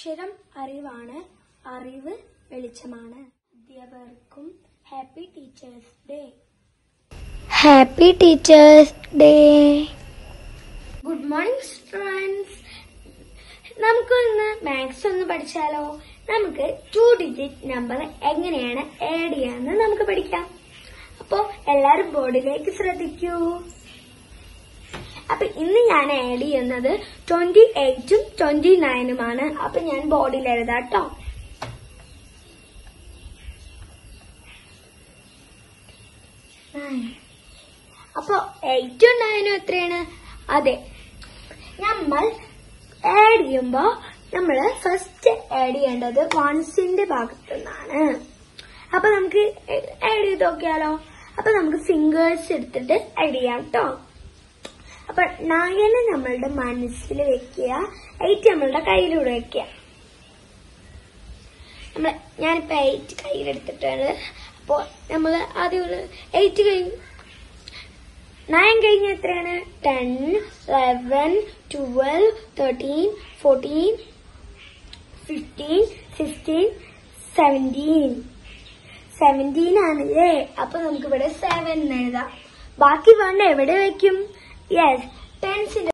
അക്ഷരം അറിവാണ് അറിവ് വെളിച്ചമാണ് അധ്യാപകർക്കും happy teachers day happy teachers day good morning students നമുക്ക് ഇന്ന് മാത്സ് ഒന്ന് പഠിച്ചാലോ നമുക്ക് ടു ഡിജിറ്റ് നമ്പർ എങ്ങനെയാണ് ആഡ് ചെയ്യാന്ന് നമുക്ക് പഠിക്കാം അപ്പോ എല്ലാരും ബോർഡിലേക്ക് ശ്രദ്ധിക്കൂ അപ്പൊ ഇന്ന് ഞാൻ ആഡ് ചെയ്യുന്നത് ട്വന്റി എയ്റ്റും ട്വന്റി നയനുമാണ് അപ്പൊ ഞാൻ ബോർഡിൽ എഴുതാം കേട്ടോ അപ്പൊ എയ്റ്റും നയനും എത്രയാണ് അതെ നമ്മൾ ആഡ് ചെയ്യുമ്പോ നമ്മള് ഫസ്റ്റ് ആഡ് ചെയ്യേണ്ടത് വൺസിന്റെ ഭാഗത്തു നിന്നാണ് അപ്പൊ നമുക്ക് ആഡ് ചെയ്ത് നോക്കിയാലോ അപ്പൊ നമുക്ക് ഫിംഗേഴ്സ് എടുത്തിട്ട് ആഡ് ചെയ്യാം കേട്ടോ അപ്പൊ നയന് നമ്മളുടെ മനസ്സിൽ വെക്കുക എയ്റ്റ് നമ്മളുടെ കയ്യിലൂടെ വെക്കുക നമ്മൾ ഞാനിപ്പോ എയ്റ്റ് കയ്യിലെടുത്തിട്ടാണ് അപ്പോ നമ്മൾ ആദ്യം എയ്റ്റ് കഴിഞ്ഞു നയൻ കഴിഞ്ഞ എത്രയാണ് ten eleven twelve thirteen fourteen fifteen sixteen seventeen seventeen ആണല്ലേ അപ്പൊ നമുക്ക് ഇവിടെ സെവൻ എഴുതാം ബാക്കി വേണ്ട എവിടെ വെക്കും യെസ് ടെൻസിന്റെ